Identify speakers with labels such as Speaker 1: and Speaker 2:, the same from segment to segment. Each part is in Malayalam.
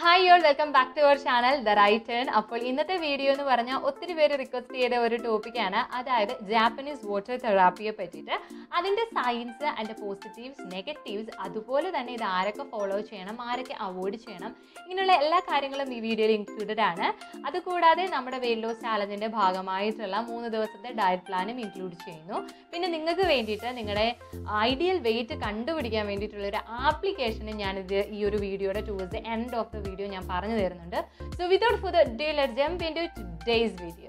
Speaker 1: hi y'all welcome back to our channel the right turn അപ്പോൾ ഇന്നത്തെ വീഡിയോ എന്ന് പറഞ്ഞാൽ ഒത്തിരി പേര് റിക്വസ്റ്റ് ചെയ്ത ഒരു ടോപ്പിക്കാണ് അതായത് ജാപ്പനീസ് വാട്ടർ തെറാപ്പിയെ പറ്റിയിട്ട് അതിൻ്റെ സയൻസ് അതിൻ്റെ പോസിറ്റീവ്സ് നെഗറ്റീവ്സ് അതുപോലെ തന്നെ ഇത് ആരൊക്കെ ഫോളോ ചെയ്യണം ആരൊക്കെ അവോയ്ഡ് ചെയ്യണം ഇങ്ങനെയുള്ള എല്ലാ കാര്യങ്ങളും ഈ വീഡിയോയിൽ ഇൻക്ലൂഡഡ് ആണ് അതുകൂടാതെ നമ്മുടെ വെയിറ്റ് ലോസ് ചാലഞ്ചിൻ്റെ ഭാഗമായിട്ടുള്ള മൂന്ന് ദിവസത്തെ ഡയറ്റ് പ്ലാനും ഇൻക്ലൂഡ് ചെയ്യുന്നു പിന്നെ നിങ്ങൾക്ക് വേണ്ടിയിട്ട് നിങ്ങളുടെ ഐഡിയൽ വെയിറ്റ് കണ്ടുപിടിക്കാൻ വേണ്ടിയിട്ടുള്ള ഒരു ആപ്ലിക്കേഷന് ഞാനിത് ഈ ഒരു വീഡിയോയുടെ towards the end of the video ഞാൻ പറഞ്ഞു തരുന്നുണ്ട് so without for the day let jump in to today's video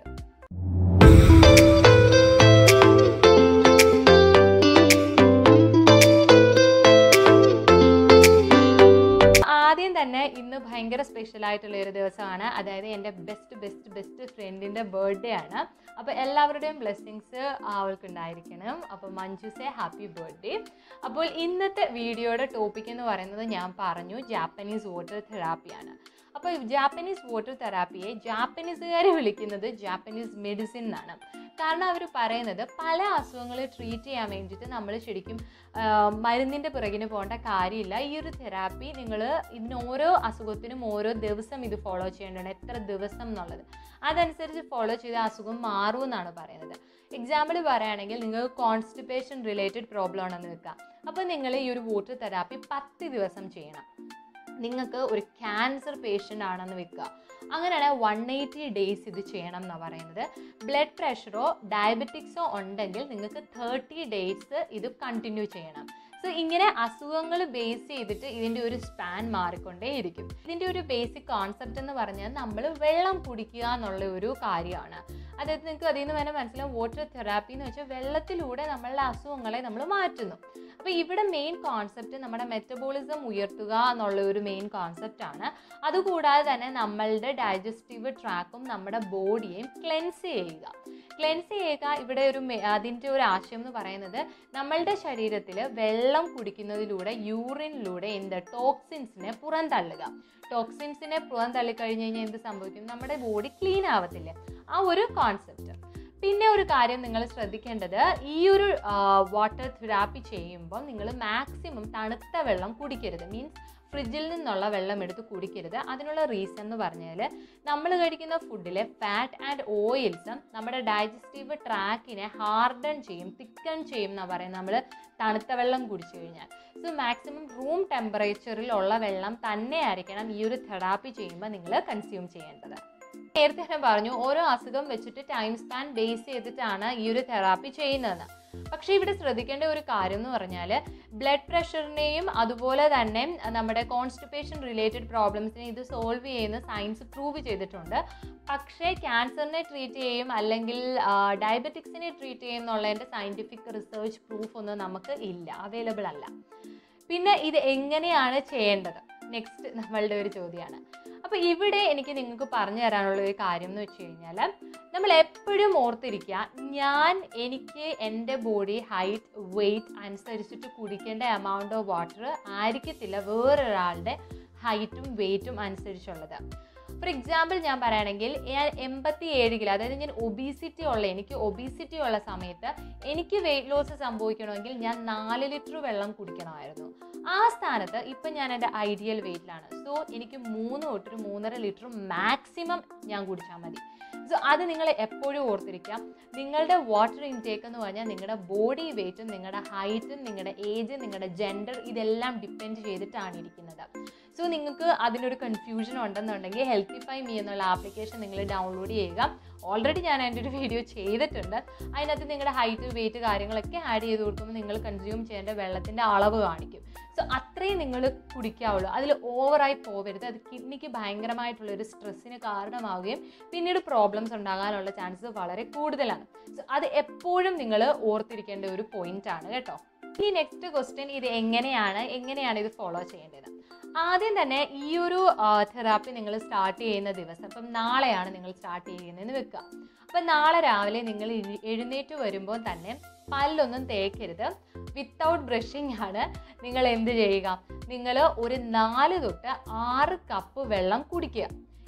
Speaker 1: ആദ്യം തന്നെ ഇന്ന് ഭയങ്കര സ്പെഷ്യൽ ആയിട്ടുള്ള ഒരു ദിവസമാണ് അതായത് എൻ്റെ ബെസ്റ്റ് ബെസ്റ്റ് ബെസ്റ്റ് ഫ്രണ്ടിൻ്റെ ബർത്ത്ഡേ ആണ് അപ്പോൾ എല്ലാവരുടെയും ബ്ലെസ്സിങ്സ് അവൾക്ക് ഉണ്ടായിരിക്കണം അപ്പോൾ മഞ്ജുസെ ഹാപ്പി ബർത്ത്ഡേ അപ്പോൾ ഇന്നത്തെ വീഡിയോയുടെ ടോപ്പിക് എന്ന് പറയുന്നത് ഞാൻ പറഞ്ഞു ജാപ്പനീസ് വാട്ടർ തെറാപ്പിയാണ് അപ്പോൾ ജാപ്പനീസ് വാട്ടർ തെറാപ്പിയെ ജാപ്പനീസുകാർ വിളിക്കുന്നത് ജാപ്പനീസ് മെഡിസിൻ എന്നാണ് കാരണം അവർ പറയുന്നത് പല അസുഖങ്ങൾ ട്രീറ്റ് ചെയ്യാൻ വേണ്ടിയിട്ട് നമ്മൾ ശരിക്കും മരുന്നിൻ്റെ പിറകിന് പോകേണ്ട കാര്യമില്ല ഈ ഒരു തെറാപ്പി നിങ്ങൾ ഇതിന് ഓരോ അസുഖത്തിനും ഓരോ ദിവസം ഇത് ഫോളോ ചെയ്യേണ്ടതാണ് എത്ര ദിവസം എന്നുള്ളത് അതനുസരിച്ച് ഫോളോ ചെയ്ത അസുഖം മാറുമെന്നാണ് പറയുന്നത് എക്സാമ്പിൾ പറയുകയാണെങ്കിൽ നിങ്ങൾക്ക് കോൺസ്റ്റിപ്പേഷൻ റിലേറ്റഡ് പ്രോബ്ലം ആണെന്ന് വെക്കാം അപ്പോൾ നിങ്ങൾ ഈ ഒരു വാട്ടർ തെറാപ്പി പത്ത് ദിവസം ചെയ്യണം നിങ്ങൾക്ക് ഒരു ക്യാൻസർ പേഷ്യൻ്റ് ആണെന്ന് വെക്കുക അങ്ങനെയാണെങ്കിൽ വൺ എയ്റ്റി ഡേയ്സ് ഇത് ചെയ്യണം എന്നാണ് പറയുന്നത് ബ്ലഡ് പ്രഷറോ ഡയബറ്റിക്സോ ഉണ്ടെങ്കിൽ നിങ്ങൾക്ക് തേർട്ടി ഡേയ്സ് ഇത് കണ്ടിന്യൂ ചെയ്യണം സോ ഇങ്ങനെ അസുഖങ്ങൾ ബേസ് ചെയ്തിട്ട് ഇതിൻ്റെ ഒരു സ്പാൻ മാറിക്കൊണ്ടേയിരിക്കും ഇതിൻ്റെ ഒരു ബേസിക് കോൺസെപ്റ്റ് എന്ന് പറഞ്ഞാൽ നമ്മൾ വെള്ളം കുടിക്കുക എന്നുള്ള ഒരു കാര്യമാണ് അതായത് നിങ്ങൾക്ക് അതിൽ നിന്ന് തന്നെ മനസ്സിലാവും വാട്ടർ തെറാപ്പി എന്ന് വെച്ചാൽ വെള്ളത്തിലൂടെ നമ്മളുടെ അസുഖങ്ങളെ നമ്മൾ മാറ്റുന്നു അപ്പോൾ ഇവിടെ മെയിൻ കോൺസെപ്റ്റ് നമ്മുടെ മെറ്റബോളിസം ഉയർത്തുക എന്നുള്ള ഒരു മെയിൻ കോൺസെപ്റ്റ് ആണ് അതുകൂടാതെ തന്നെ നമ്മളുടെ ഡൈജസ്റ്റീവ് ട്രാക്കും നമ്മുടെ ബോഡിയെയും ക്ലെൻസ് ചെയ്യുക ക്ലെൻസ് ചെയ്യുക ഇവിടെ ഒരു അതിൻ്റെ ഒരു ആശയം എന്ന് പറയുന്നത് നമ്മളുടെ ശരീരത്തിൽ വെള്ളം കുടിക്കുന്നതിലൂടെ യൂറിനിലൂടെ എന്ത് ടോക്സിൻസിനെ പുറന്തള്ളുക ടോക്സിൻസിനെ പുറന്തള്ളി കഴിഞ്ഞ് കഴിഞ്ഞാൽ എന്ത് സംഭവിക്കും നമ്മുടെ ബോഡി ക്ലീൻ ആവത്തില്ല ആ ഒരു കോൺസെപ്റ്റ് പിന്നെ ഒരു കാര്യം നിങ്ങൾ ശ്രദ്ധിക്കേണ്ടത് ഈ ഒരു വാട്ടർ തെറാപ്പി ചെയ്യുമ്പോൾ നിങ്ങൾ മാക്സിമം തണുത്ത വെള്ളം കുടിക്കരുത് മീൻസ് ഫ്രിഡ്ജിൽ നിന്നുള്ള വെള്ളം എടുത്ത് കുടിക്കരുത് അതിനുള്ള റീസൺ എന്ന് പറഞ്ഞാൽ നമ്മൾ കഴിക്കുന്ന ഫുഡിലെ ഫാറ്റ് ആൻഡ് ഓയിൽസും നമ്മുടെ ഡൈജസ്റ്റീവ് ട്രാക്കിനെ ഹാർഡൻ ചെയ്യും തിക്കൺ ചെയ്യും എന്നാണ് പറയുന്നത് നമ്മൾ തണുത്ത വെള്ളം കുടിച്ചു കഴിഞ്ഞാൽ സോ മാക്സിമം റൂം ടെമ്പറേച്ചറിലുള്ള വെള്ളം തന്നെ ആയിരിക്കണം ഈ ഒരു തെറാപ്പി ചെയ്യുമ്പോൾ നിങ്ങൾ കൺസ്യൂം ചെയ്യേണ്ടത് നേരത്തെ തന്നെ പറഞ്ഞു ഓരോ അസുഖം വെച്ചിട്ട് ടൈം സ്പാൻ ബേസ് ചെയ്തിട്ടാണ് ഈ ഒരു തെറാപ്പി ചെയ്യുന്നതെന്ന് പക്ഷേ ഇവിടെ ശ്രദ്ധിക്കേണ്ട ഒരു കാര്യം എന്ന് പറഞ്ഞാൽ ബ്ലഡ് പ്രഷറിനെയും അതുപോലെ തന്നെ നമ്മുടെ കോൺസ്റ്റിപ്പേഷൻ റിലേറ്റഡ് പ്രോബ്ലംസിനെ ഇത് സോൾവ് ചെയ്യുന്ന സയൻസ് പ്രൂവ് ചെയ്തിട്ടുണ്ട് പക്ഷേ ക്യാൻസറിനെ ട്രീറ്റ് ചെയ്യും അല്ലെങ്കിൽ ഡയബറ്റിക്സിനെ ട്രീറ്റ് ചെയ്യും എന്നുള്ളതിൻ്റെ സയൻറ്റിഫിക് റിസർച്ച് പ്രൂഫ് ഒന്നും നമുക്ക് ഇല്ല അവൈലബിൾ അല്ല പിന്നെ ഇത് എങ്ങനെയാണ് ചെയ്യേണ്ടത് നെക്സ്റ്റ് നമ്മളുടെ ഒരു ചോദ്യമാണ് അപ്പോൾ ഇവിടെ എനിക്ക് നിങ്ങൾക്ക് പറഞ്ഞു തരാനുള്ള ഒരു കാര്യം എന്ന് വെച്ച് കഴിഞ്ഞാൽ നമ്മൾ എപ്പോഴും ഓർത്തിരിക്കുക ഞാൻ എനിക്ക് എൻ്റെ ബോഡി ഹൈറ്റ് വെയിറ്റ് അനുസരിച്ചിട്ട് കുടിക്കേണ്ട എമൗണ്ട് ഓഫ് വാട്ടർ ആയിരിക്കത്തില്ല വേറൊരാളുടെ ഹൈറ്റും വെയിറ്റും അനുസരിച്ചുള്ളത് ഫോർ എക്സാമ്പിൾ ഞാൻ പറയുകയാണെങ്കിൽ ഞാൻ എൺപത്തി ഏഴ് കിലോ അതായത് ഞാൻ ഒബീസിറ്റി ഉള്ള എനിക്ക് ഒബീസിറ്റി ഉള്ള സമയത്ത് എനിക്ക് വെയിറ്റ് ലോസ് സംഭവിക്കണമെങ്കിൽ ഞാൻ നാല് ലിറ്റർ വെള്ളം കുടിക്കണമായിരുന്നു ആ സ്ഥാനത്ത് ഇപ്പം ഞാൻ എൻ്റെ ഐഡിയൽ വെയിറ്റിലാണ് സോ എനിക്ക് മൂന്ന് തൊട്ടൊരു മൂന്നര ലിറ്റർ മാക്സിമം ഞാൻ കുടിച്ചാൽ മതി സോ അത് നിങ്ങൾ എപ്പോഴും ഓർത്തിരിക്കാം നിങ്ങളുടെ വാട്ടർ ഇൻടേക്ക് എന്ന് പറഞ്ഞാൽ നിങ്ങളുടെ ബോഡി വെയിറ്റും നിങ്ങളുടെ ഹൈറ്റും നിങ്ങളുടെ ഏജ് നിങ്ങളുടെ ജെൻഡർ ഇതെല്ലാം ഡിപ്പെൻഡ് ചെയ്തിട്ടാണ് ഇരിക്കുന്നത് സോ നിങ്ങൾക്ക് അതിനൊരു കൺഫ്യൂഷൻ ഉണ്ടെന്നുണ്ടെങ്കിൽ ഹെൽത്തിഫൈ മീ എന്നുള്ള ആപ്ലിക്കേഷൻ നിങ്ങൾ ഡൗൺലോഡ് ചെയ്യുക ഓൾറെഡി ഞാൻ എൻ്റെ ഒരു വീഡിയോ ചെയ്തിട്ടുണ്ട് അതിനകത്ത് നിങ്ങളുടെ ഹൈറ്റ് വെയിറ്റ് കാര്യങ്ങളൊക്കെ ആഡ് ചെയ്ത് കൊടുക്കുമ്പോൾ നിങ്ങൾ കൺസ്യൂം ചെയ്യേണ്ട വെള്ളത്തിൻ്റെ അളവ് കാണിക്കും സോ അത്രയും നിങ്ങൾ കുടിക്കാവുള്ളൂ അതിൽ ഓവറായി പോകരുത് അത് കിഡ്നിക്ക് ഭയങ്കരമായിട്ടുള്ള ഒരു സ്ട്രെസ്സിന് കാരണമാവുകയും പിന്നീട് പ്രോബ്ലംസ് ഉണ്ടാകാനുള്ള ചാൻസസ് വളരെ കൂടുതലാണ് സോ അത് എപ്പോഴും നിങ്ങൾ ഓർത്തിരിക്കേണ്ട ഒരു പോയിന്റ് ആണ് കേട്ടോ ഈ നെക്സ്റ്റ് ക്വസ്റ്റ്യൻ ഇത് എങ്ങനെയാണ് എങ്ങനെയാണ് ഇത് ഫോളോ ചെയ്യേണ്ടത് ആദ്യം തന്നെ ഈ ഒരു തെറാപ്പി നിങ്ങൾ സ്റ്റാർട്ട് ചെയ്യുന്ന ദിവസം അപ്പം നാളെയാണ് നിങ്ങൾ സ്റ്റാർട്ട് ചെയ്യുന്നതെന്ന് വെക്കുക അപ്പം നാളെ രാവിലെ നിങ്ങൾ എഴുന്നേറ്റ് വരുമ്പോൾ തന്നെ പല്ലൊന്നും തേക്കരുത് വിത്തൗട്ട് ബ്രഷിംഗ് ആണ് നിങ്ങൾ എന്ത് ചെയ്യുക നിങ്ങൾ ഒരു നാല് തൊട്ട് ആറ് കപ്പ് വെള്ളം കുടിക്കുക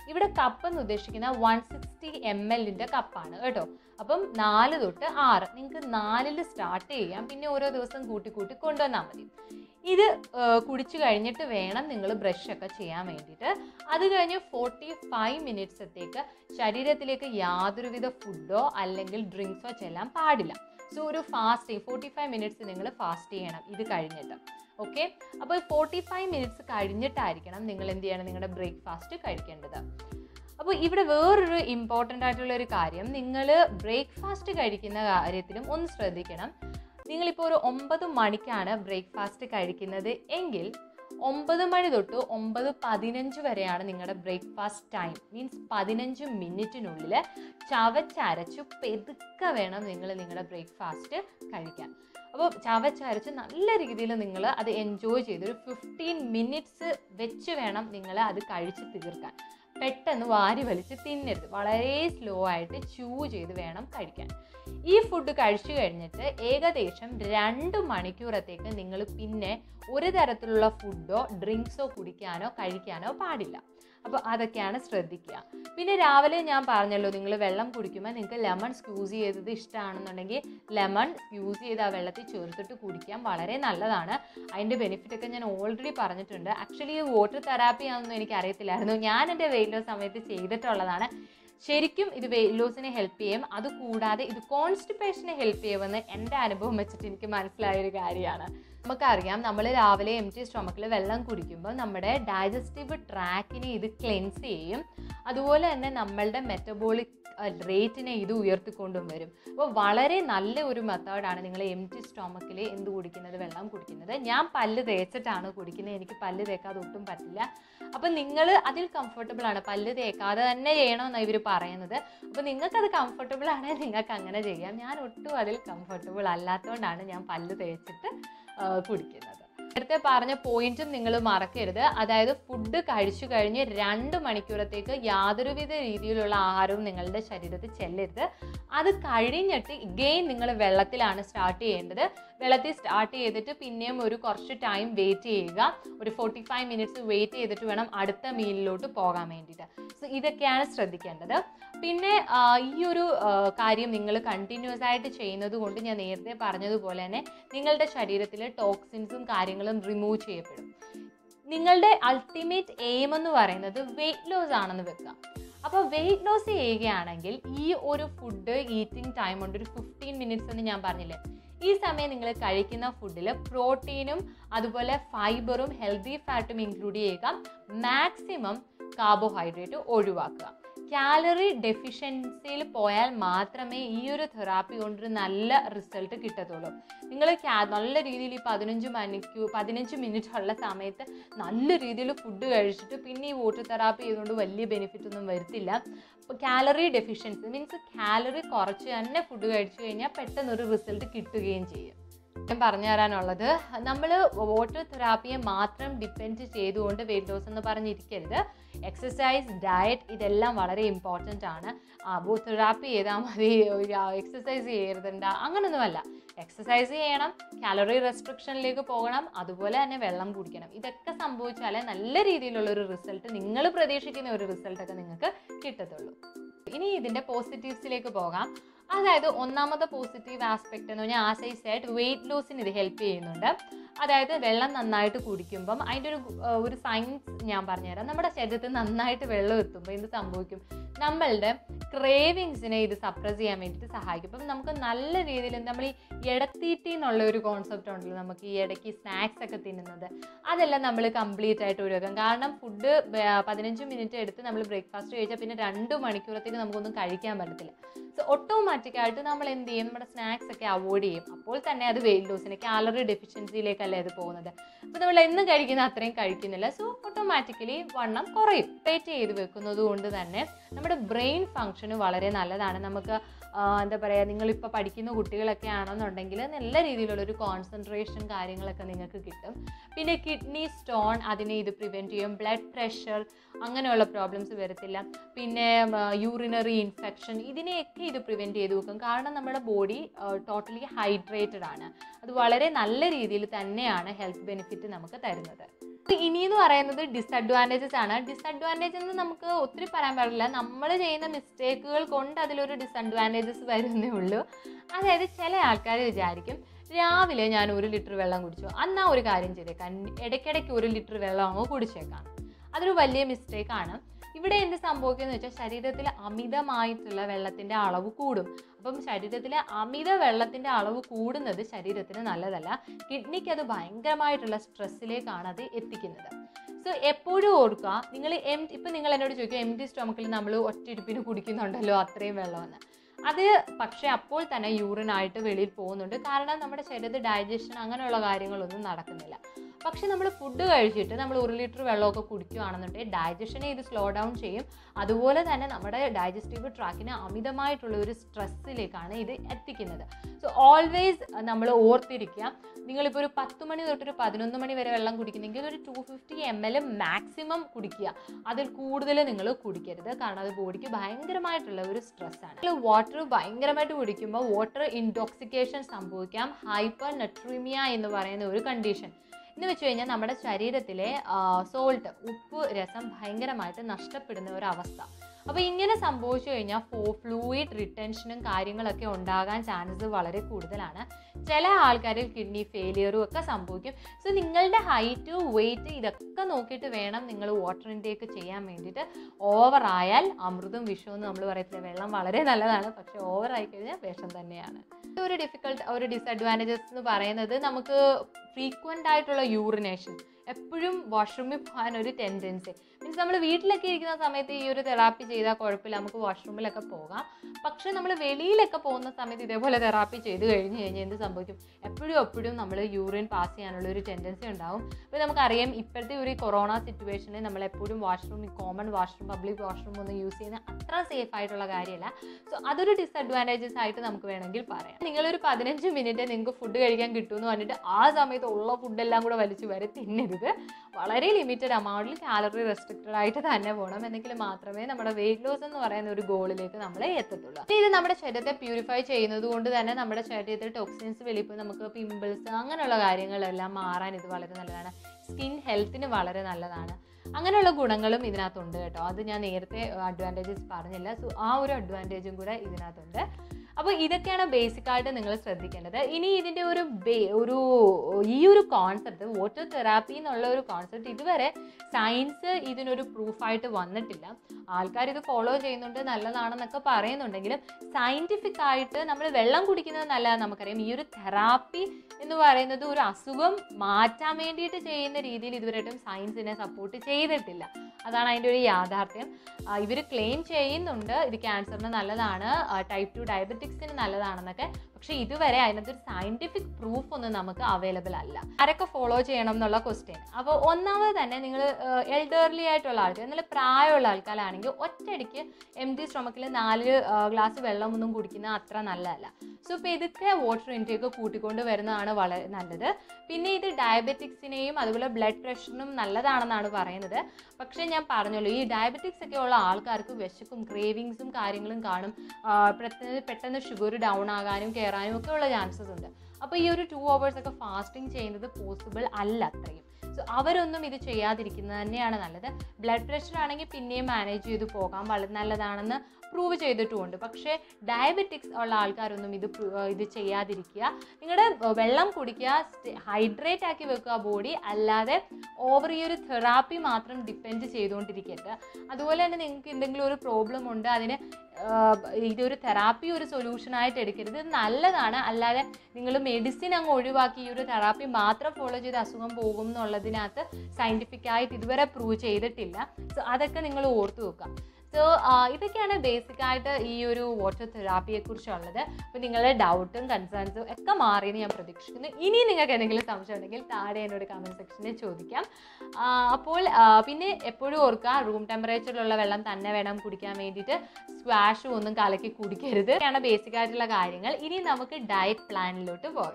Speaker 1: ഇവിടെ കപ്പ് എന്ന് ഉദ്ദേശിക്കുന്ന വൺ സിക്സ്റ്റി എം എല്ലിൻ്റെ കപ്പാണ് കേട്ടോ അപ്പം നാല് തൊട്ട് ആറ് നിങ്ങൾക്ക് നാലിൽ സ്റ്റാർട്ട് ചെയ്യാം പിന്നെ ഓരോ ദിവസം കൂട്ടി കൂട്ടി കൊണ്ടുവന്നാൽ മതി ഇത് ആ, കുടിച്ചു കഴിഞ്ഞിട്ട് വേണം നിങ്ങൾ ബ്രഷൊക്കെ ചെയ്യാൻ വേണ്ടിയിട്ട് അത് കഴിഞ്ഞ് ഫോർട്ടി ഫൈവ് മിനിറ്റ്സത്തേക്ക് ശരീരത്തിലേക്ക് യാതൊരുവിധ ഫുഡോ അല്ലെങ്കിൽ ഡ്രിങ്ക്സോ ചെല്ലാൻ പാടില്ല സോ ഒരു ഫാസ്റ്റിംഗ് ഫോർട്ടി ഫൈവ് മിനിറ്റ്സ് നിങ്ങൾ ഫാസ്റ്റ് ചെയ്യണം ഇത് കഴിഞ്ഞിട്ട് ഓക്കെ അപ്പോൾ ഫോർട്ടി ഫൈവ് മിനിറ്റ്സ് കഴിഞ്ഞിട്ടായിരിക്കണം നിങ്ങൾ എന്ത് ചെയ്യണം നിങ്ങളുടെ ബ്രേക്ക്ഫാസ്റ്റ് കഴിക്കേണ്ടത് അപ്പോൾ ഇവിടെ വേറൊരു ഇമ്പോർട്ടൻ്റ് ആയിട്ടുള്ള ഒരു കാര്യം നിങ്ങൾ ബ്രേക്ക്ഫാസ്റ്റ് കഴിക്കുന്ന കാര്യത്തിലും ഒന്ന് ശ്രദ്ധിക്കണം നിങ്ങളിപ്പോൾ ഒരു ഒമ്പത് മണിക്കാണ് ബ്രേക്ക്ഫാസ്റ്റ് കഴിക്കുന്നത് എങ്കിൽ ഒമ്പത് മണി തൊട്ട് ഒമ്പത് പതിനഞ്ച് വരെയാണ് നിങ്ങളുടെ ബ്രേക്ക്ഫാസ്റ്റ് ടൈം മീൻസ് പതിനഞ്ച് മിനിറ്റിനുള്ളിൽ ചവച്ചരച്ചു പെതുക്കെ വേണം നിങ്ങൾ നിങ്ങളുടെ ബ്രേക്ക്ഫാസ്റ്റ് കഴിക്കാൻ അപ്പോൾ ചവച്ചരച്ച് നല്ല രീതിയിൽ നിങ്ങൾ അത് എൻജോയ് ചെയ്ത് ഒരു ഫിഫ്റ്റീൻ മിനിറ്റ്സ് വെച്ച് വേണം നിങ്ങൾ അത് കഴിച്ച് തീർക്കാൻ പെട്ടെന്ന് വാരി വലിച്ച് തിന്നരുത് വളരെ സ്ലോ ആയിട്ട് ചൂ ചെയ്ത് വേണം കഴിക്കാൻ ഈ ഫുഡ് കഴിച്ചു കഴിഞ്ഞിട്ട് ഏകദേശം രണ്ട് മണിക്കൂറത്തേക്ക് നിങ്ങൾ പിന്നെ ഒരു തരത്തിലുള്ള ഫുഡോ ഡ്രിങ്ക്സോ കുടിക്കാനോ കഴിക്കാനോ പാടില്ല അപ്പോൾ അതൊക്കെയാണ് ശ്രദ്ധിക്കുക പിന്നെ രാവിലെ ഞാൻ പറഞ്ഞല്ലോ നിങ്ങൾ വെള്ളം കുടിക്കുമ്പോൾ നിങ്ങൾക്ക് ലെമൺ സ്ക്യൂസ് ചെയ്തത് ഇഷ്ടമാണെന്നുണ്ടെങ്കിൽ ലെമൺ സ്ക്യൂസ് ചെയ്ത് ആ വെള്ളത്തിൽ ചേർത്തിട്ട് കുടിക്കാൻ വളരെ നല്ലതാണ് അതിൻ്റെ ബെനിഫിറ്റ് ഒക്കെ ഞാൻ ഓൾറെഡി പറഞ്ഞിട്ടുണ്ട് ആക്ച്വലി ഈ വാട്ടർ തെറാപ്പി ആണെന്നൊന്നും എനിക്ക് അറിയത്തില്ലായിരുന്നു ഞാൻ എൻ്റെ വെയിറ്റ് ലോസ് സമയത്ത് ചെയ്തിട്ടുള്ളതാണ് ശരിക്കും ഇത് വെയിറ്റ് ലോസിനെ ഹെൽപ്പ് ചെയ്യും അതുകൂടാതെ ഇത് കോൺസ്റ്റിപ്പേഷനെ ഹെൽപ്പ് ചെയ്യുമെന്ന് എൻ്റെ അനുഭവം വെച്ചിട്ട് എനിക്ക് മനസ്സിലായ ഒരു കാര്യമാണ് നമുക്കറിയാം നമ്മൾ രാവിലെ എം ടി സ്റ്റൊമക്കിൽ വെള്ളം കുടിക്കുമ്പോൾ നമ്മുടെ ഡൈജസ്റ്റീവ് ട്രാക്കിനെ ഇത് ക്ലെൻസ് ചെയ്യും അതുപോലെ തന്നെ നമ്മളുടെ മെറ്റബോളിക് റേറ്റിനെ ഇത് ഉയർത്തിക്കൊണ്ടും വരും അപ്പോൾ വളരെ നല്ല ഒരു മെത്തേഡാണ് നിങ്ങൾ എം ടി സ്റ്റൊമക്കിൽ എന്ത് കുടിക്കുന്നത് വെള്ളം കുടിക്കുന്നത് ഞാൻ പല്ല് തേച്ചിട്ടാണ് കുടിക്കുന്നത് എനിക്ക് പല്ല് തേക്കാതെ ഒട്ടും പറ്റില്ല അപ്പം നിങ്ങൾ അതിൽ കംഫർട്ടബിൾ ആണ് പല്ല് തേക്കാതെ തന്നെ ചെയ്യണമെന്നാണ് ഇവർ പറയുന്നത് അപ്പോൾ നിങ്ങൾക്കത് കംഫർട്ടബിൾ ആണെങ്കിൽ നിങ്ങൾക്ക് അങ്ങനെ ചെയ്യാം ഞാൻ ഒട്ടും അതിൽ കംഫർട്ടബിൾ അല്ലാത്തതുകൊണ്ടാണ് ഞാൻ പല്ല് തേച്ചിട്ട് ആ, കുടിക്കുന്നത് നേരത്തെ പറഞ്ഞ പോയിന്റും നിങ്ങൾ മറക്കരുത് അതായത് ഫുഡ് കഴിച്ചു കഴിഞ്ഞ് രണ്ട് മണിക്കൂറത്തേക്ക് യാതൊരുവിധ രീതിയിലുള്ള ആഹാരവും നിങ്ങളുടെ ശരീരത്തിൽ ചെല്ലരുത് അത് കഴിഞ്ഞിട്ട് ഇഗെയിൻ നിങ്ങൾ വെള്ളത്തിലാണ് സ്റ്റാർട്ട് ചെയ്യേണ്ടത് വെള്ളത്തിൽ സ്റ്റാർട്ട് ചെയ്തിട്ട് പിന്നെയും ഒരു കുറച്ച് ടൈം വെയിറ്റ് ചെയ്യുക ഒരു ഫോർട്ടി ഫൈവ് മിനിറ്റ്സ് വെയിറ്റ് ചെയ്തിട്ട് വേണം അടുത്ത മീലിലോട്ട് പോകാൻ വേണ്ടിയിട്ട് സോ ഇതൊക്കെയാണ് ശ്രദ്ധിക്കേണ്ടത് പിന്നെ ആ, ഈ ഒരു ആ, കാര്യം നിങ്ങൾ കണ്ടിന്യൂസ് ആയിട്ട് ചെയ്യുന്നത് കൊണ്ട് ഞാൻ നേരത്തെ പറഞ്ഞതുപോലെ തന്നെ നിങ്ങളുടെ ശരീരത്തിലെ ടോക്സിൻസും കാര്യങ്ങളും റിമൂവ് ചെയ്യപ്പെടും നിങ്ങളുടെ അൾട്ടിമേറ്റ് എയിം എന്ന് പറയുന്നത് വെയിറ്റ് ലോസ് ആണെന്ന് വെക്കുക അപ്പോൾ വെയിറ്റ് ലോസ് ചെയ്യുകയാണെങ്കിൽ ഈ ഒരു ഫുഡ് ഈറ്റിംഗ് ടൈം ഉണ്ട് ഒരു ഫിഫ്റ്റീൻ മിനിറ്റ്സ് എന്ന് ഞാൻ പറഞ്ഞില്ലേ ഈ സമയം നിങ്ങൾ കഴിക്കുന്ന ഫുഡിൽ പ്രോട്ടീനും അതുപോലെ ഫൈബറും ഹെൽത്തി ഫാറ്റും ഇൻക്ലൂഡ് ചെയ്യുക മാക്സിമം കാർബോഹൈഡ്രേറ്റ് ഒഴിവാക്കുക കാലറി ഡെഫിഷ്യൻസിയിൽ പോയാൽ മാത്രമേ ഈ ഒരു തെറാപ്പി കൊണ്ടൊരു നല്ല റിസൾട്ട് കിട്ടത്തുള്ളൂ നിങ്ങൾ നല്ല രീതിയിൽ ഈ പതിനഞ്ച് മണിക്കൂർ പതിനഞ്ച് മിനിറ്റ് ഉള്ള സമയത്ത് നല്ല രീതിയിൽ ഫുഡ് കഴിച്ചിട്ട് പിന്നെ ഈ വാട്ടർ തെറാപ്പി ചെയ്തുകൊണ്ട് വലിയ ബെനിഫിറ്റ് ഒന്നും വരത്തില്ല അപ്പോൾ കാലറി ഡെഫിഷ്യൻസി മീൻസ് കാലറി കുറച്ച് തന്നെ ഫുഡ് കഴിച്ചു കഴിഞ്ഞാൽ പെട്ടെന്ന് ഒരു റിസൾട്ട് കിട്ടുകയും ചെയ്യും ഞാൻ പറഞ്ഞു തരാനുള്ളത് നമ്മൾ വാട്ടർ തെറാപ്പിയെ മാത്രം ഡിപ്പെൻഡ് ചെയ്തുകൊണ്ട് വെയിറ്റ് ലോസ് എന്ന് പറഞ്ഞിരിക്കരുത് എക്സസൈസ് ഡയറ്റ് ഇതെല്ലാം വളരെ ഇമ്പോർട്ടൻ്റ് ആണ് തെറാപ്പി ചെയ്താൽ മതി എക്സസൈസ് ചെയ്യരുതണ്ട അങ്ങനൊന്നുമല്ല എക്സസൈസ് ചെയ്യണം കാലറി റെസ്ട്രിക്ഷനിലേക്ക് പോകണം അതുപോലെ തന്നെ വെള്ളം കുടിക്കണം ഇതൊക്കെ സംഭവിച്ചാലേ നല്ല രീതിയിലുള്ള ഒരു റിസൾട്ട് നിങ്ങൾ പ്രതീക്ഷിക്കുന്ന ഒരു റിസൾട്ടൊക്കെ നിങ്ങൾക്ക് കിട്ടത്തുള്ളൂ ഇനി ഇതിൻ്റെ പോസിറ്റീവ്സിലേക്ക് പോകാം അതായത് ഒന്നാമത്തെ പോസിറ്റീവ് ആസ്പെക്ട് എന്ന് പറഞ്ഞാൽ ആസ് ഐ സെറ്റ് വെയിറ്റ് ലോസിന് ഇത് ഹെൽപ്പ് ചെയ്യുന്നുണ്ട് അതായത് വെള്ളം നന്നായിട്ട് കുടിക്കുമ്പം അതിൻ്റെ ഒരു ആ, ഒരു സയൻസ് ഞാൻ പറഞ്ഞുതരാം നമ്മുടെ ശരീരത്തിൽ നന്നായിട്ട് വെള്ളം എത്തുമ്പോൾ എന്ത് സംഭവിക്കും നമ്മളുടെ ക്രേവിങ്സിനെ ഇത് സപ്രസ് ചെയ്യാൻ വേണ്ടിയിട്ട് സഹായിക്കും അപ്പം നമുക്ക് നല്ല രീതിയിൽ നമ്മൾ ഈ ഇടത്തീറ്റി എന്നുള്ള ഒരു കോൺസെപ്റ്റ് ഉണ്ടല്ലോ നമുക്ക് ഈ ഇടയ്ക്ക് സ്നാക്സ് ഒക്കെ തിന്നുന്നത് അതെല്ലാം നമ്മൾ കംപ്ലീറ്റ് ആയിട്ട് ഒഴിവാക്കാം കാരണം ഫുഡ് പതിനഞ്ച് മിനിറ്റ് എടുത്ത് നമ്മൾ ബ്രേക്ക്ഫാസ്റ്റ് കഴിച്ചാൽ പിന്നെ രണ്ട് മണിക്കൂറത്തേക്ക് നമുക്കൊന്നും കഴിക്കാൻ പറ്റത്തില്ല സോ ഓട്ടോമാറ്റിക്കായിട്ട് നമ്മൾ എന്ത് ചെയ്യും നമ്മുടെ സ്നാക്സ് ഒക്കെ അവോയ്ഡ് ചെയ്യും അപ്പോൾ തന്നെ അത് വെയിറ്റ് ലോസിന് കാലറി ഡെഫിഷ്യൻസിയിലേക്കല്ലേ അത് പോകുന്നത് അപ്പോൾ നമ്മൾ എന്ന് കഴിക്കുന്ന അത്രയും കഴിക്കുന്നില്ല സോ ഓട്ടോമാറ്റിക്കലി വണ്ണം കുറയും റേറ്റ് ചെയ്ത് വെക്കുന്നത് കൊണ്ട് തന്നെ നമ്മുടെ ബ്രെയിൻ ഫങ്ഷന് വളരെ നല്ലതാണ് നമുക്ക് ആ, എന്താ പറയുക നിങ്ങളിപ്പോൾ പഠിക്കുന്ന കുട്ടികളൊക്കെ ആണെന്നുണ്ടെങ്കിൽ നല്ല രീതിയിലുള്ളൊരു കോൺസെൻട്രേഷൻ കാര്യങ്ങളൊക്കെ നിങ്ങൾക്ക് കിട്ടും പിന്നെ കിഡ്നി സ്റ്റോൺ അതിനെ ഇത് പ്രിവെൻറ്റ് ചെയ്യും ബ്ലഡ് പ്രഷർ അങ്ങനെയുള്ള പ്രോബ്ലംസ് വരത്തില്ല പിന്നെ യൂറിനറി ഇൻഫെക്ഷൻ ഇതിനെയൊക്കെ ഇത് പ്രിവെൻറ്റ് ചെയ്ത് വെക്കും കാരണം നമ്മുടെ ബോഡി ടോട്ടലി ഹൈഡ്രേറ്റഡ് ആണ് അത് വളരെ നല്ല രീതിയിൽ തന്നെയാണ് ഹെൽത്ത് ബെനിഫിറ്റ് നമുക്ക് തരുന്നത് ഇനി എന്ന് പറയുന്നത് ഡിസഡ്വാൻറ്റേജസ് ആണ് ഡിസഡ്വാൻറ്റേജ് എന്ന് നമുക്ക് ഒത്തിരി പറയാൻ പാടില്ല നമ്മൾ ചെയ്യുന്ന മിസ്റ്റേക്കുകൾ കൊണ്ട് അതിലൊരു ഡിസഡ്വാൻറ്റേജസ് വരുന്നേ ഉള്ളൂ അതായത് ചില ആൾക്കാർ വിചാരിക്കും രാവിലെ ഞാൻ ഒരു ലിറ്റർ വെള്ളം കുടിച്ചു അന്നാ ഒരു കാര്യം ചെയ്തേക്കാം ഇടയ്ക്കിടയ്ക്ക് ഒരു ലിറ്റർ വെള്ളം അങ്ങ് കുടിച്ചേക്കാം അതൊരു വലിയ മിസ്റ്റേക്കാണ് ഇവിടെ എന്ത് സംഭവിക്കുന്നത് വെച്ചാൽ ശരീരത്തിൽ അമിതമായിട്ടുള്ള വെള്ളത്തിൻ്റെ അളവ് കൂടും അപ്പം ശരീരത്തിലെ അമിത വെള്ളത്തിൻ്റെ അളവ് കൂടുന്നത് ശരീരത്തിന് നല്ലതല്ല കിഡ്നിക്ക് അത് ഭയങ്കരമായിട്ടുള്ള സ്ട്രെസ്സിലേക്കാണ് അത് എത്തിക്കുന്നത് സോ എപ്പോഴും ഓർക്കുക നിങ്ങൾ എം ഇപ്പം നിങ്ങൾ എന്നോട് ചോദിക്കുക എം ടി സ്റ്റൊമക്കിൽ നമ്മൾ ഒറ്റയിരുപ്പിന് കുടിക്കുന്നുണ്ടല്ലോ അത്രയും വെള്ളമെന്ന് അത് പക്ഷേ അപ്പോൾ തന്നെ യൂറിനായിട്ട് വെളിയിൽ പോകുന്നുണ്ട് കാരണം നമ്മുടെ ശരീരത്തിൽ ഡൈജഷൻ അങ്ങനെയുള്ള കാര്യങ്ങളൊന്നും നടക്കുന്നില്ല പക്ഷെ നമ്മൾ ഫുഡ് കഴിച്ചിട്ട് നമ്മൾ ഒരു ലിറ്റർ വെള്ളമൊക്കെ കുടിക്കുകയാണെന്നുണ്ടെങ്കിൽ ഡൈജഷനെ ഇത് സ്ലോ ഡൗൺ ചെയ്യും അതുപോലെ തന്നെ നമ്മുടെ ഡൈജസ്റ്റീവ് ട്രാക്കിനെ അമിതമായിട്ടുള്ള ഒരു സ്ട്രെസ്സിലേക്കാണ് ഇത് എത്തിക്കുന്നത് സോ ഓൾവേസ് നമ്മൾ ഓർത്തിരിക്കുക നിങ്ങളിപ്പോൾ ഒരു പത്ത് മണി തൊട്ടൊരു പതിനൊന്ന് മണി വരെ വെള്ളം കുടിക്കുന്നെങ്കിൽ ഒരു two fifty M L maximum കുടിക്കുക അതിൽ കൂടുതൽ നിങ്ങൾ കുടിക്കരുത് കാരണം അത് ബോഡിക്ക് ഭയങ്കരമായിട്ടുള്ള ഒരു സ്ട്രെസ്സാണ് വാട്ടർ ഭയങ്കരമായിട്ട് കുടിക്കുമ്പോൾ വാട്ടർ ഇൻടോക്സിക്കേഷൻ സംഭവിക്കാം ഹൈപ്പർ നെട്രീമിയ എന്ന് പറയുന്ന ഒരു കണ്ടീഷൻ എന്ന് വെച്ച് കഴിഞ്ഞാൽ നമ്മുടെ ശരീരത്തിലെ സോൾട്ട് ഉപ്പ് രസം ഭയങ്കരമായിട്ട് നഷ്ടപ്പെടുന്ന ഒരു അവസ്ഥ അപ്പോൾ ഇങ്ങനെ സംഭവിച്ചു കഴിഞ്ഞാൽ ഫോ ഫ്ലൂയിഡ് റിട്ടൻഷനും കാര്യങ്ങളൊക്കെ ഉണ്ടാകാൻ ചാൻസസ് വളരെ കൂടുതലാണ് ചില ആൾക്കാരിൽ കിഡ്നി ഫെയിലിയറും ഒക്കെ സംഭവിക്കും സോ നിങ്ങളുടെ ഹൈറ്റ് വെയിറ്റ് ഇതൊക്കെ നോക്കിയിട്ട് വേണം നിങ്ങൾ വാട്ടർ ഇൻടേക്ക് ചെയ്യാൻ വേണ്ടിയിട്ട് ഓവർ ആയാൽ അമൃതും വിഷവും എന്ന് നമ്മൾ പറയത്തില്ല വെള്ളം വളരെ നല്ലതാണ് പക്ഷേ ഓവർ ആയി കഴിഞ്ഞാൽ വിഷം തന്നെയാണ് ഒരു ഡിഫിക്കൽട്ട് ഒരു ഡിസഡ്വാൻറ്റേജസ് എന്ന് പറയുന്നത് നമുക്ക് ഫ്രീക്വൻ്റ് ആയിട്ടുള്ള യൂറിനേഷൻ എപ്പോഴും വാഷ്റൂമിൽ പോകാൻ ഒരു ടെൻഡൻസി മീൻസ് നമ്മൾ വീട്ടിലൊക്കെ ഇരിക്കുന്ന സമയത്ത് ഈ ഒരു തെറാപ്പി ചെയ്താൽ കുഴപ്പമില്ല നമുക്ക് വാഷ്റൂമിലൊക്കെ പോകാം പക്ഷേ നമ്മൾ വെളിയിലൊക്കെ പോകുന്ന സമയത്ത് ഇതേപോലെ തെറാപ്പി ചെയ്ത് കഴിഞ്ഞ് കഴിഞ്ഞാൽ എന്ത് സംഭവിക്കും എപ്പോഴും എപ്പോഴും നമ്മൾ യൂറിൻ പാസ് ചെയ്യാനുള്ള ഒരു ടെൻഡൻസി ഉണ്ടാവും അപ്പോൾ നമുക്കറിയാം ഇപ്പോഴത്തെ ഒരു കൊറോണ സിറ്റുവേഷനിൽ നമ്മൾ എപ്പോഴും washroom common washroom public washroom ഒന്നും യൂസ് ചെയ്യുന്ന അത്ര സേഫ് ആയിട്ടുള്ള കാര്യമല്ല സോ അതൊരു ഡിസഡ്വാൻറ്റേജസ് ആയിട്ട് നമുക്ക് വേണമെങ്കിൽ പറയാം നിങ്ങളൊരു പതിനഞ്ച് മിനിറ്റ് നിങ്ങൾക്ക് ഫുഡ് കഴിക്കാൻ കിട്ടുമെന്ന് പറഞ്ഞിട്ട് ആ സമയത്ത് ഉള്ള ഫുഡെല്ലാം കൂടെ വലിച്ചു വരെ തിന്നരുത് വളരെ ലിമിറ്റഡ് എമൗണ്ടിൽ കാലറി റെസ്ട്രിക്റ്റഡ് ആയിട്ട് തന്നെ പോകണം എന്നെങ്കിൽ മാത്രമേ നമ്മുടെ വെയിറ്റ് ലോസ് എന്ന് പറയുന്ന ഒരു ഗോളിലേക്ക് നമ്മൾ എത്തത്തുള്ളൂ പിന്നെ ഇത് നമ്മുടെ ശരീരത്തെ പ്യൂരിഫൈ ചെയ്യുന്നത് കൊണ്ട് തന്നെ നമ്മുടെ ശരീരത്തിൽ ടോക്സിൻസ് വെളിപ്പോൾ നമുക്ക് പിമ്പിൾസ് അങ്ങനെയുള്ള കാര്യങ്ങളെല്ലാം മാറാൻ ഇത് വളരെ നല്ലതാണ് സ്കിൻ ഹെൽത്തിന് വളരെ നല്ലതാണ് അങ്ങനെയുള്ള ഗുണങ്ങളും ഇതിനകത്തുണ്ട് കേട്ടോ അത് ഞാൻ നേരത്തെ അഡ്വാൻറ്റേജസ് പറഞ്ഞില്ല സോ ആ ഒരു അഡ്വാൻറ്റേജും കൂടെ ഇതിനകത്തുണ്ട് അപ്പോൾ ഇതൊക്കെയാണ് ബേസിക് ആയിട്ട് നിങ്ങൾ ശ്രദ്ധിക്കേണ്ടത് ഇനി ഇതിൻ്റെ ഒരു ബേ ഒരു ഈ ഒരു കോൺസെപ്റ്റ് വാട്ടർ തെറാപ്പി എന്നുള്ള ഒരു കോൺസെപ്റ്റ് ഇതുവരെ സയൻസ് ഇതിനൊരു പ്രൂഫായിട്ട് വന്നിട്ടില്ല ആൾക്കാർ ഇത് ഫോളോ ചെയ്യുന്നുണ്ട് നല്ലതാണെന്നൊക്കെ പറയുന്നുണ്ടെങ്കിലും സയൻറ്റിഫിക് ആയിട്ട് നമ്മൾ വെള്ളം കുടിക്കുന്നത് നല്ലതാണ് നമുക്കറിയാം ഈ ഒരു തെറാപ്പി എന്ന് പറയുന്നത് ഒരു അസുഖം മാറ്റാൻ വേണ്ടിയിട്ട് ചെയ്യുന്ന രീതിയിൽ ഇതുവരെയായിട്ടും സയൻസിനെ സപ്പോർട്ട് ചെയ്തിട്ടില്ല അതാണ് അതിൻ്റെ ഒരു യാഥാർത്ഥ്യം ഇവർ ക്ലെയിം ചെയ്യുന്നുണ്ട് ഇത് ക്യാൻസറിന് നല്ലതാണ് ടൈപ്പ് ടു ഡയബറ്റിക്സിന് നല്ലതാണെന്നൊക്കെ പക്ഷെ ഇതുവരെ അതിനകത്തൊരു സയൻറ്റിഫിക് പ്രൂഫ് ഒന്നും നമുക്ക് അവൈലബിൾ അല്ല ആരൊക്കെ ഫോളോ ചെയ്യണം എന്നുള്ള ക്വസ്റ്റ്യൻ അപ്പോൾ ഒന്നാമത് തന്നെ നിങ്ങൾ എൽഡർലി ആയിട്ടുള്ള ആൾക്കാർ നല്ല പ്രായമുള്ള ആൾക്കാരാണെങ്കിൽ ഒറ്റയടിക്ക് എം ടി സ്ട്രൊമക്കിൽ നാല് ഗ്ലാസ് വെള്ളമൊന്നും കുടിക്കുന്നത് അത്ര നല്ലതല്ല സോ ഇപ്പോൾ ഇതൊക്കെ വാട്ടർ ഇൻടേക്ക് കൂട്ടിക്കൊണ്ട് വരുന്നതാണ് വളരെ നല്ലത് പിന്നെ ഇത് ഡയബറ്റിക്സിനെയും അതുപോലെ ബ്ലഡ് പ്രഷറിനും നല്ലതാണെന്നാണ് പറയുന്നത് പക്ഷേ ഞാൻ പറഞ്ഞല്ലോ ഈ ഡയബറ്റിക്സ് ഒക്കെ ഉള്ള ആൾക്കാർക്ക് വിശക്കും ക്രേവിങ്സും കാര്യങ്ങളും കാണും പെട്ടെന്ന് പെട്ടെന്ന് ഷുഗർ ഡൗൺ ആകാനും കയറാനും ഒക്കെ ഉള്ള ചാൻസസ് ഉണ്ട് അപ്പോൾ ഈ ഒരു ടു അവേഴ്സ് ഒക്കെ ഫാസ്റ്റിംഗ് ചെയ്യുന്നത് പോസിബിൾ അല്ല അത്രയും സോ അവരൊന്നും ഇത് ചെയ്യാതിരിക്കുന്നത് തന്നെയാണ് നല്ലത് ബ്ലഡ് പ്രഷർ ആണെങ്കിൽ പിന്നെയും മാനേജ് ചെയ്ത് പോകാൻ വളരെ നല്ലതാണെന്ന് പ്രൂവ് ചെയ്തിട്ടുമുണ്ട് പക്ഷേ ഡയബറ്റിക്സ് ഉള്ള ആൾക്കാരൊന്നും ഇത് ഇത് ചെയ്യാതിരിക്കുക നിങ്ങളുടെ വെള്ളം കുടിക്കുക ഹൈഡ്രേറ്റ് ആക്കി വെക്കുക ബോഡി അല്ലാതെ ഓവർ ഈ ഒരു തെറാപ്പി മാത്രം ഡിപ്പെൻഡ് ചെയ്തുകൊണ്ടിരിക്കരുത് അതുപോലെ തന്നെ നിങ്ങൾക്ക് എന്തെങ്കിലും ഒരു പ്രോബ്ലം ഉണ്ട് അതിന് ഇതൊരു തെറാപ്പി ഒരു സൊല്യൂഷനായിട്ട് എടുക്കരുത് ഇത് നല്ലതാണ് അല്ലാതെ നിങ്ങൾ മെഡിസിൻ അങ്ങ് ഒഴിവാക്കി ഈ ഒരു തെറാപ്പി മാത്രം ഫോളോ ചെയ്ത് അസുഖം പോകും എന്നുള്ളതിനകത്ത് സയൻറ്റിഫിക് ആയിട്ട് ഇതുവരെ പ്രൂവ് ചെയ്തിട്ടില്ല സോ അതൊക്കെ നിങ്ങൾ ഓർത്തു വെക്കുക സോ ഇതൊക്കെയാണ് ബേസിക് ആയിട്ട് ഈ ഒരു വാട്ടർ തെറാപ്പിയെ കുറിച്ചുള്ളത് അപ്പോൾ നിങ്ങളുടെ ഡൗട്ടും കൺസേൺസും ഒക്കെ മാറിയെന്ന് ഞാൻ പ്രതീക്ഷിക്കുന്നു ഇനി നിങ്ങൾക്ക് എന്തെങ്കിലും സംശയം ഉണ്ടെങ്കിൽ താഴെ എന്നോട് കമൻറ്റ് സെക്ഷനിൽ ചോദിക്കാം അപ്പോൾ പിന്നെ എപ്പോഴും ഓർക്കുക റൂം ടെമ്പറേച്ചറിലുള്ള വെള്ളം തന്നെ വേണം കുടിക്കാൻ വേണ്ടിയിട്ട് സ്ക്വാഷും ഒന്നും കലക്കി കുടിക്കരുത് ഇതൊക്കെയാണ് ബേസിക് ആയിട്ടുള്ള കാര്യങ്ങൾ ഇനി നമുക്ക് ഡയറ്റ് പ്ലാനിലോട്ട് പോകാം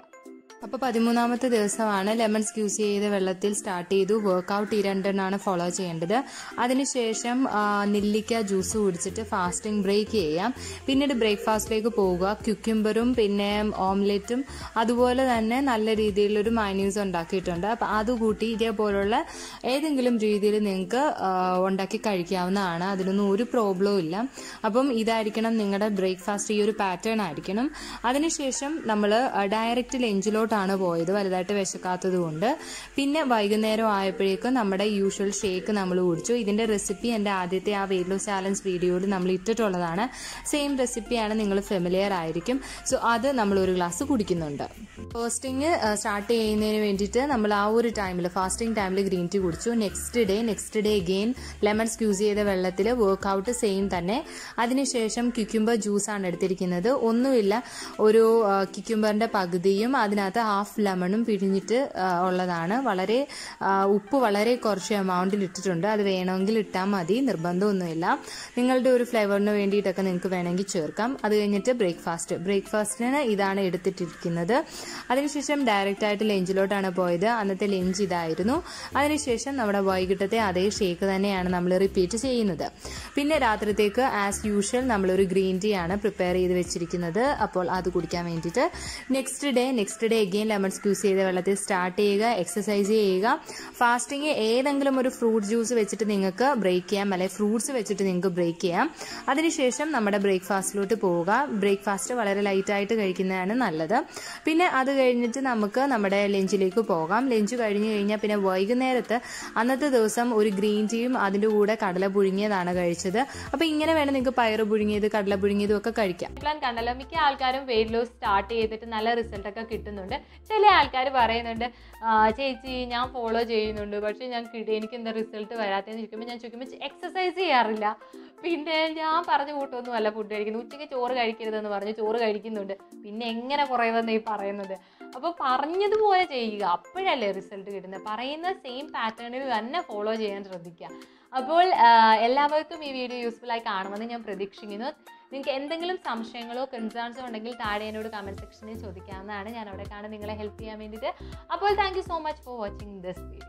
Speaker 1: അപ്പോൾ പതിമൂന്നാമത്തെ ദിവസമാണ് ലെമൺ സ്ക്യൂസ് ചെയ്ത വെള്ളത്തിൽ സ്റ്റാർട്ട് ചെയ്തു വർക്കൗട്ട് ഈ രണ്ടെണ്ണമാണ് ഫോളോ ചെയ്യേണ്ടത് അതിനുശേഷം ആ, നെല്ലിക്ക ജ്യൂസ് കുടിച്ചിട്ട് ഫാസ്റ്റിംഗ് ബ്രേക്ക് ചെയ്യാം പിന്നീട് ബ്രേക്ക്ഫാസ്റ്റിലേക്ക് പോവുക ക്യുക്യുംബറും പിന്നെ ഓംലെറ്റും അതുപോലെ തന്നെ നല്ല രീതിയിലൊരു മൈനീസ് ഉണ്ടാക്കിയിട്ടുണ്ട് അപ്പം അത് കൂട്ടി ഇതേപോലുള്ള ഏതെങ്കിലും രീതിയിൽ നിങ്ങൾക്ക് ഉണ്ടാക്കി കഴിക്കാവുന്നതാണ് അതിനൊന്നും ഒരു പ്രോബ്ലവും ഇല്ല അപ്പം ഇതായിരിക്കണം നിങ്ങളുടെ ബ്രേക്ക്ഫാസ്റ്റ് ഈ ഒരു പാറ്റേൺ ആയിരിക്കണം അതിനുശേഷം നമ്മൾ ഡയറക്റ്റ് ലഞ്ചിലോട്ടാണ് പോയത് വലുതായിട്ട് വിശക്കാത്തത് കൊണ്ട് പിന്നെ വൈകുന്നേരം ആയപ്പോഴേക്കും നമ്മുടെ യൂഷ്വൽ ഷേക്ക് നമ്മൾ കുടിച്ചു ഇതിന്റെ റെസിപ്പി എൻ്റെ ആദ്യത്തെ ആ വെയിറ്റ് ലോസ് ചാലഞ്ച് വീഡിയോയിൽ നമ്മൾ ഇട്ടിട്ടുള്ളതാണ് സെയിം റെസിപ്പിയാണ് നിങ്ങൾ ഫെമിലിയർ ആയിരിക്കും സോ അത് നമ്മൾ ഒരു ഗ്ലാസ് കുടിക്കുന്നുണ്ട് ഫാസ്റ്റിംഗ് സ്റ്റാർട്ട് ചെയ്യുന്നതിന് വേണ്ടിയിട്ട് നമ്മൾ ആ ഒരു ടൈമിൽ ഫാസ്റ്റിംഗ് ടൈമിൽ ഗ്രീൻ ടീ കുടിച്ചു next day next day again lemon squeeze ചെയ്ത വെള്ളത്തിൽ വർക്കൗട്ട് സെയിം തന്നെ അതിനുശേഷം ക്യുക്യുംബർ ജ്യൂസാണ് എടുത്തിരിക്കുന്നത് ഒന്നുമില്ല ഒരു ക്യുക്യുംബറിന്റെ പകുതിയും അതിനകത്ത് ഹാഫ് ലെമണും പിഴിഞ്ഞിട്ട് ആ, ഉള്ളതാണ് വളരെ ആ, ഉപ്പ് വളരെ കുറച്ച് എമൗണ്ടിൽ ഇട്ടിട്ടുണ്ട് അത് വേണമെങ്കിൽ ഇട്ടാൽ മതി നിർബന്ധമൊന്നുമില്ല നിങ്ങളുടെ ഒരു ഫ്ലേവറിന് വേണ്ടിയിട്ടൊക്കെ നിങ്ങൾക്ക് വേണമെങ്കിൽ ചേർക്കാം അത് കഴിഞ്ഞിട്ട് ബ്രേക്ക്ഫാസ്റ്റ് ബ്രേക്ക്ഫാസ്റ്റിന് ഇതാണ് എടുത്തിട്ടിരിക്കുന്നത് അതിനുശേഷം ഡയറക്റ്റ് ആയിട്ട് ലഞ്ചിലോട്ടാണ് പോയത് അന്നത്തെ ലഞ്ച് ഇതായിരുന്നു അതിനുശേഷം നമ്മുടെ വൈകിട്ടത്തെ അതേ ഷേക്ക് തന്നെയാണ് നമ്മൾ റിപ്പീറ്റ് ചെയ്യുന്നത് പിന്നെ രാത്രിത്തേക്ക് ആസ് യൂഷ്വൽ നമ്മളൊരു ഗ്രീൻ ടീ ആണ് പ്രിപ്പയർ ചെയ്ത് വെച്ചിരിക്കുന്നത് അപ്പോൾ അത് കുടിക്കാൻ വേണ്ടിയിട്ട് next day next day again lemon squeeze ചെയ്ത വെള്ളത്തിൽ സ്റ്റാർട്ട് ചെയ്യുക എക്സസൈസ് ചെയ്യുക ഫാസ്റ്റിംഗ് ഏതെങ്കിലും ഒരു ഫ്രൂട്ട് ജ്യൂസ് വെച്ചിട്ട് നിങ്ങൾക്ക് ബ്രേക്ക് ചെയ്യാം അല്ലെങ്കിൽ ഫ്രൂട്ട്സ് വെച്ചിട്ട് നിങ്ങൾക്ക് ബ്രേക്ക് ചെയ്യാം അതിനുശേഷം നമ്മുടെ ബ്രേക്ക്ഫാസ്റ്റിലോട്ട് പോവുക ബ്രേക്ക്ഫാസ്റ്റ് വളരെ ലൈറ്റായിട്ട് കഴിക്കുന്നതാണ് നല്ലത് പിന്നെ അത് കഴിഞ്ഞിട്ട് നമുക്ക് നമ്മുടെ ലഞ്ചിലേക്ക് പോകാം ലഞ്ച് കഴിഞ്ഞ് കഴിഞ്ഞാൽ പിന്നെ വൈകുന്നേരത്ത് അന്നത്തെ ദിവസം ഒരു ഗ്രീൻ ടീയും അതിൻ്റെ കൂടെ കടല പുഴുങ്ങിയതാണ് കഴിച്ചത് അപ്പോൾ ഇങ്ങനെ വേണം നിങ്ങൾക്ക് പയറ് പുഴുങ്ങിയത് കടല പുഴുങ്ങിയതും ഒക്കെ കഴിക്കാം പ്ലാൻ കണ്ടല്ലോ മിക്ക ആൾക്കാരും വെയിറ്റ് ലോസ് സ്റ്റാർട്ട് ചെയ്തിട്ട് നല്ല റിസൾട്ട് ഒക്കെ കിട്ടുന്നുണ്ട് ചില ആൾക്കാർ പറയുന്നുണ്ട് "ആ, ചേച്ചി ഞാൻ ഫോളോ ചെയ്യുന്നുണ്ട് പക്ഷേ ഞാൻ കിട്ടി എനിക്ക് എന്താ റിസൾട്ട് വരാത്തതെന്ന് ചോദിക്കുമ്പോൾ ഞാൻ ചോദിക്കുമ്പോൾ എക്സസൈസ് ചെയ്യാറില്ല പിന്നെ ഞാൻ പറഞ്ഞ കൂട്ടൊന്നും അല്ല ഫുഡ് കഴിക്കുന്നത് ഉച്ചയ്ക്ക് ചോറ് കഴിക്കരുതെന്ന് പറഞ്ഞ് ചോറ് കഴിക്കുന്നുണ്ട് പിന്നെ എങ്ങനെ കുറയുമെന്ന് ഈ പറയുന്നത് അപ്പോൾ പറഞ്ഞതുപോലെ ചെയ്യുക അപ്പോഴല്ലേ റിസൾട്ട് കിട്ടുന്നത് പറയുന്ന സെയിം പാറ്റേണിൽ തന്നെ ഫോളോ ചെയ്യാൻ ശ്രദ്ധിക്കുക അപ്പോൾ ആ, എല്ലാവർക്കും ഈ വീഡിയോ യൂസ്ഫുൾ ആയി കാണുമെന്ന് ഞാൻ പ്രതീക്ഷിക്കുന്നു നിങ്ങൾക്ക് എന്തെങ്കിലും സംശയങ്ങളോ കൺസേൺസോ ഉണ്ടെങ്കിൽ താഴെ എന്നോട് കമൻറ്റ് സെക്ഷനിൽ ചോദിക്കാവുന്നതാണ് ഞാൻ അവിടെ കാണാൻ നിങ്ങളെ ഹെൽപ്പ് ചെയ്യാൻ വേണ്ടിയിട്ട് അപ്പോൾ thank you so much for watching this video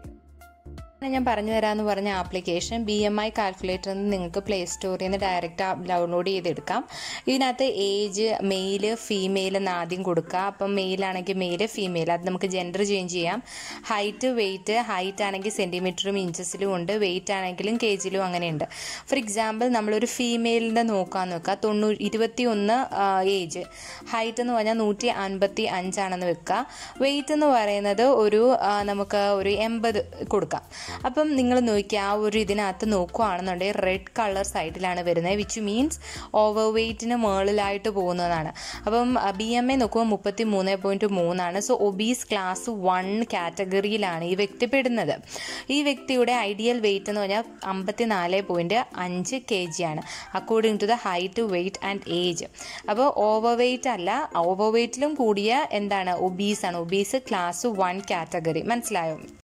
Speaker 1: ഞാൻ പറഞ്ഞു തരാമെന്ന് പറഞ്ഞ application B M I calculator എന്ന് നിങ്ങൾക്ക് പ്ലേ സ്റ്റോറിൽ നിന്ന് ഡയറക്റ്റ് ഡൗൺലോഡ് ചെയ്തെടുക്കാം ഇതിനകത്ത് ഏജ് മെയിൽ ഫീമെയിൽ എന്ന് ആദ്യം കൊടുക്കുക അപ്പം മെയിലാണെങ്കിൽ മെയിൽ ഫീമെയിൽ അത് നമുക്ക് ജെൻഡർ ചേഞ്ച് ചെയ്യാം ഹൈറ്റ് വെയിറ്റ് ഹൈറ്റ് ആണെങ്കിൽ സെൻറ്റിമീറ്ററും ഇഞ്ചസിലും ഉണ്ട് വെയിറ്റ് ആണെങ്കിലും കെ ജിയിലും അങ്ങനെയുണ്ട് ഫോർ എക്സാമ്പിൾ നമ്മളൊരു ഫീമെയിലിൻ്റെ നോക്കാമെന്ന് വെക്കുക തൊണ്ണൂറ് ഇരുപത്തി ഒന്ന് ഏജ് ഹൈറ്റ് എന്ന് പറഞ്ഞാൽ നൂറ്റി അൻപത്തി അഞ്ചാണെന്ന് വെക്കുക വെയിറ്റ് എന്ന് പറയുന്നത് ഒരു ആ, നമുക്ക് ഒരു എൺപത് കൊടുക്കാം അപ്പം നിങ്ങൾ നോക്കിയ ആ ഒരു ഇതിനകത്ത് നോക്കുകയാണെന്നുണ്ടെങ്കിൽ റെഡ് കളർ സൈഡിലാണ് വരുന്നത് വിച്ച് മീൻസ് ഓവർ വെയ്റ്റിന് മുകളിലായിട്ട് പോകുന്നതാണ് അപ്പം ബി എം എ നോക്കുമ്പോൾ മുപ്പത്തി മൂന്ന് പോയിൻറ്റ് മൂന്നാണ് സോ ഒബീസ് ക്ലാസ് വൺ കാറ്റഗറിയിലാണ് ഈ വ്യക്തി പെടുന്നത് ഈ വ്യക്തിയുടെ ഐഡിയൽ വെയിറ്റ് എന്ന് പറഞ്ഞാൽ അമ്പത്തി നാല് പോയിൻറ്റ് അഞ്ച് കെ ജി ആണ് according to the height weight and age അപ്പോൾ ഓവർ വെയിറ്റ് അല്ല ഓവർ വെയിറ്റിലും കൂടിയ എന്താണ് ഒബീസ് ആണ് ഒബീസ് ക്ലാസ് വൺ കാറ്റഗറി മനസ്സിലായോ